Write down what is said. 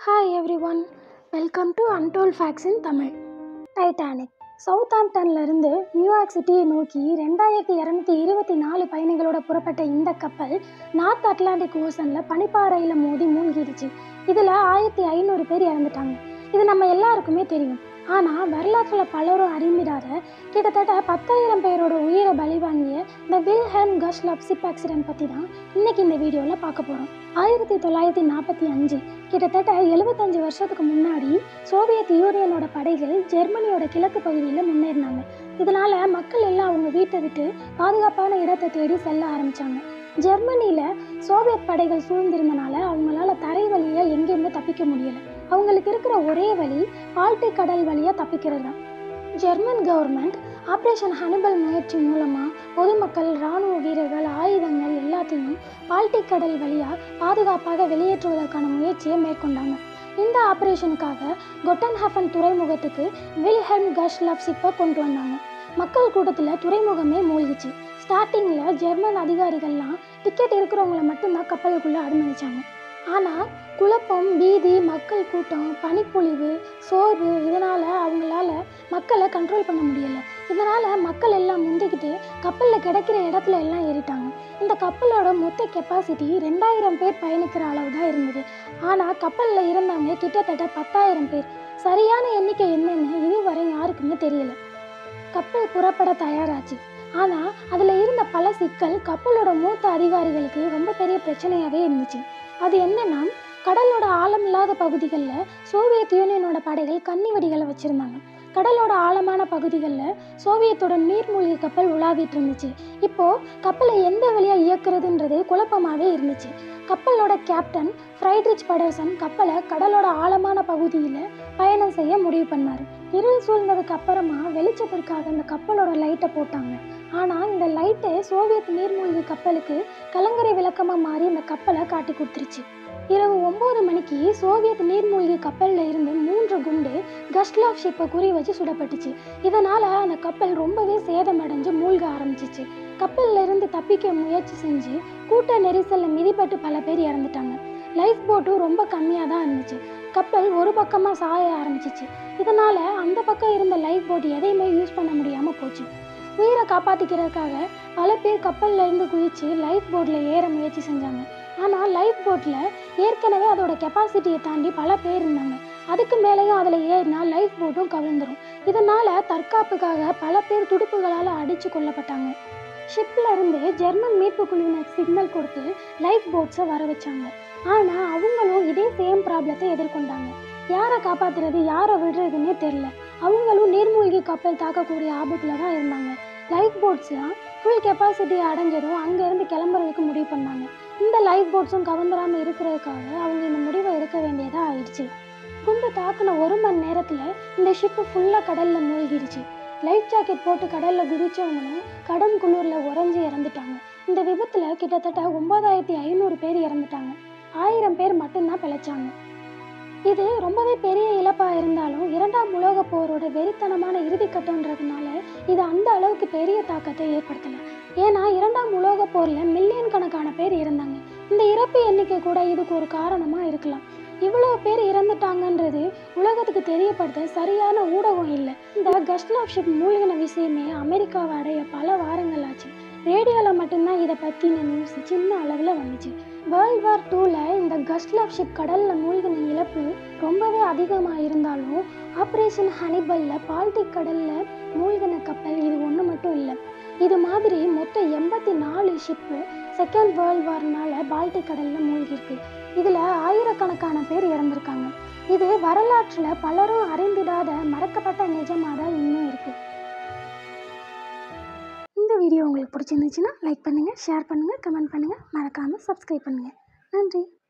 hi everyone welcome to untold facts in Tamil Titanic சவுத்தாம்ப்டன்லேருந்து New York சிட்டியை நோக்கி ரெண்டாயிரத்தி இரநூத்தி இருபத்தி நாலு பயணிகளோட புறப்பட்ட இந்த கப்பல் நார்த் அட்லாண்டிக் ஓசனில் பனிப்பாறையில் மோதி மூழ்கிடுச்சு இதில் ஆயிரத்தி ஐநூறு பேர் இறந்துட்டாங்க இது நம்ம எல்லாருக்குமே தெரியும் ஆனால் வரலாற்றில் பலரும் அறிந்திடாத கிட்டத்தட்ட பத்தாயிரம் பேரோட உயிரை பலி வாங்கிய இந்த வில்ஹெம் கஷ் லப்சிப் ஆக்சிடென்ட் பற்றி தான் இன்னைக்கு இந்த வீடியோவில் பார்க்க போகிறோம் ஆயிரத்தி தொள்ளாயிரத்தி நாற்பத்தி அஞ்சு கிட்டத்தட்ட எழுபத்தஞ்சு வருஷத்துக்கு முன்னாடி சோவியத் யூனியனோட படைகள் ஜெர்மனியோட கிழக்கு பகுதியில் முன்னேறினாங்க இதனால் மக்கள் எல்லாம் அவங்க வீட்டை விட்டு பாதுகாப்பான இடத்தை தேடி செல்ல ஆரம்பித்தாங்க ஜெர்மனியில் சோவியத் படைகள் சூழ்ந்திருந்தனால அவங்களால தரை வழியை எங்கேயுமே தப்பிக்க முடியலை அவங்களுக்கு இருக்கிற ஒரே வழி பால்டிக் கடல் வழியாக தப்பிக்கிறது தான் ஜெர்மன் கவர்மெண்ட் ஆப்ரேஷன் ஹனிபல் முயற்சி மூலமாக பொதுமக்கள் இராணுவ வீரர்கள் ஆயுதங்கள் எல்லாத்தையும் பால்டிக் கடல் வழியாக பாதுகாப்பாக வெளியேற்றுவதற்கான முயற்சியை மேற்கொண்டாங்க இந்த ஆப்ரேஷனுக்காக கொட்டன்ஹாஃபன் துறைமுகத்துக்கு வில்ஹெம் கஷ் லப்சிப்பை கொண்டு வந்தாங்க மக்கள் கூட்டத்தில் துறைமுகமே மூழ்கிச்சு ஸ்டார்டிங்கில் ஜெர்மன் அதிகாரிகள்லாம் டிக்கெட் இருக்கிறவங்கள மட்டும்தான் கப்பலுக்குள்ளே அனுமதிச்சாங்க ஆனால் குழப்பம் பீதி மக்கள் கூட்டம் பனிப்பொழிவு சோர்வு இதனால் அவங்களால மக்களை கண்ட்ரோல் பண்ண முடியலை இதனால் மக்கள் எல்லாம் முந்திக்கிட்டு கப்பலில் கிடைக்கிற இடத்துல எல்லாம் ஏறிட்டாங்க இந்த கப்பலோட மொத்த கெப்பாசிட்டி ரெண்டாயிரம் பேர் பயணிக்கிற அளவு தான் இருந்தது ஆனால் கப்பலில் இருந்தவங்க கிட்டத்தட்ட பத்தாயிரம் பேர் சரியான எண்ணிக்கை என்னன்னு இதுவரை யாருக்குமே தெரியல கப்பல் புறப்பட தயாராச்சு ஆனால் அதில் இருந்த பல சிக்கல் கப்பலோட மூத்த அதிகாரிகளுக்கு ரொம்ப பெரிய பிரச்சனையாகவே இருந்துச்சு அது என்னன்னா கடலோட ஆழம் இல்லாத பகுதிகளில் சோவியத் யூனியனோட படைகள் கன்னி வெடிகளை வச்சுருந்தாங்க கடலோட ஆழமான பகுதிகளில் சோவியத்தோட நீர்மூழ்கி கப்பல் உலாவிட்டு இருந்துச்சு இப்போது கப்பலை எந்த வழியாக இயக்குறதுன்றது குழப்பமாகவே இருந்துச்சு கப்பலோட கேப்டன் ஃப்ரைட்ரிச் படர்சன் கப்பலை கடலோட ஆழமான பகுதியில் பயணம் செய்ய முடிவு பண்ணார் இருள் சூழ்ந்ததுக்கு அப்புறமா வெளிச்சத்திற்காக அந்த கப்பலோட லைட்டை போட்டாங்க ஆனால் இந்த லைட்டு சோவியத் நீர்மூழ்கி கப்பலுக்கு கலங்கரை விளக்கமாக மாறி இந்த கப்பலை காட்டி கொடுத்துருச்சு இரவு ஒம்பது மணிக்கு சோவியத் நீர்மூழ்கி கப்பலில் இருந்து மூன்று குண்டு கஸ்லாவ் ஷிப்பை குறி வச்சு சுடப்பட்டுச்சு இதனால் அந்த கப்பல் ரொம்பவே சேதமடைஞ்சு மூழ்க ஆரம்பிச்சிச்சு கப்பலில் இருந்து தப்பிக்க முயற்சி செஞ்சு கூட்ட நெரிசலில் மிதிப்பட்டு பல பேர் இறந்துட்டாங்க லைஃப் போட்டும் ரொம்ப கம்மியாக தான் இருந்துச்சு கப்பல் ஒரு பக்கமாக சாய ஆரம்பிச்சிச்சு இதனால் அந்த பக்கம் இருந்த லைஃப் போட் எதையுமே யூஸ் பண்ண முடியாமல் போச்சு உயிரை காப்பாற்றிக்கிறதுக்காக பல பேர் கப்பலில் இருந்து குதித்து லைஃப் போட்டில் ஏற முயற்சி செஞ்சாங்க ஆனால் லைஃப் போட்டில் ஏற்கனவே அதோட கெப்பாசிட்டியை தாண்டி பல பேர் இருந்தாங்க அதுக்கு மேலேயும் அதில் ஏறினா லைஃப் போட்டும் கவிழ்ந்துடும் இதனால் தற்காப்புக்காக பல பேர் துடுப்புகளால் அடித்து கொல்லப்பட்டாங்க ஷிப்பில் இருந்து ஜெர்மன் மீட்பு குழுவினர் சிக்னல் கொடுத்து லைஃப் போட்ஸை வர வச்சாங்க ஆனால் அவங்களும் இதே சேம் ப்ராப்ளத்தை எதிர்கொண்டாங்க யாரை காப்பாற்றுறது யாரை விடுறதுன்னே தெரில அவங்களும் நீர்மூழ்கி கப்பல் தாக்கக்கூடிய ஆபத்தில் தான் இருந்தாங்க லைஃப் போட்ஸ்லாம் ஃபுல் கெப்பாசிட்டி அடைஞ்சதும் அங்கேருந்து கிளம்புறதுக்கு முடிவு பண்ணாங்க இந்த லைஃப் போட்ஸும் கவர்ந்துடாமல் இருக்கிறதுக்காக அவங்க இந்த முடிவை எடுக்க வேண்டியதாக ஆயிடுச்சு குண்டு தாக்குன ஒரு மணி நேரத்தில் இந்த ஷிப்பு ஃபுல்லாக கடலில் மூழ்கிடுச்சு லைஃப் ஜாக்கெட் போட்டு கடலில் குதிச்சவங்களும் கடும் குளிரில் உறைஞ்சி இறந்துட்டாங்க இந்த விபத்தில் கிட்டத்தட்ட ஒன்பதாயிரத்தி ஐநூறு பேர் இறந்துட்டாங்க ஆயிரம் பேர் மட்டும்தான் பிழைச்சாங்க இது ரொம்பவே பெரிய இழப்பாக இருந்தாலும் இரண்டாம் உலக போரோட வெறித்தனமான இறுதிக்கட்டன்றதுனால இது அந்த அளவுக்கு பெரிய தாக்கத்தை ஏற்படுத்தலை ஏன்னா இரண்டாம் உலக போரில் மில்லியன் கணக்கான பேர் இறந்தாங்க இந்த இறப்பு எண்ணிக்கை கூட இதுக்கு ஒரு காரணமாக இருக்கலாம் இவ்வளோ பேர் இறந்துட்டாங்கன்றது உலகத்துக்கு தெரியப்படுத்த சரியான ஊடகம் இல்லை இந்த கஸ்லாப் ஷிப் மூழ்கின விஷயமே அமெரிக்காவை அடைய பல வாரங்கள் ஆச்சு ரேடியோவில் மட்டும்தான் இதை பற்றின நியூஸ் சின்ன அளவில் வந்துச்சு வேர்ல்ட் வார் டூவில் இந்த கஸ்லாப் ஷிப் கடலில் மூழ்கின இழப்பு ரொம்பவே அதிகமாக இருந்தாலும் ஆப்ரேஷன் ஹனிபலில் பால்டிக் கடலில் மூழ்கின கப்பல் இது ஒன்று மட்டும் இல்லை இது மாதிரி மொத்தம் எண்பத்தி நாலு ஷிப்பு செகண்ட் வேர்ல்ட் வார்னால பால்டிக் கடலில் மூழ்கிருக்கு இதில் ஆயிரக்கணக்கான பேர் இறந்துருக்காங்க இது வரலாற்றில் பலரும் அறிந்திடாத மறக்கப்பட்ட நிஜமாக தான் இன்னும் இருக்குது இந்த வீடியோ உங்களுக்கு பிடிச்சிருந்துச்சுன்னா லைக் பண்ணுங்கள் ஷேர் பண்ணுங்கள் கமெண்ட் பண்ணுங்கள் மறக்காமல் சப்ஸ்கிரைப் பண்ணுங்கள் நன்றி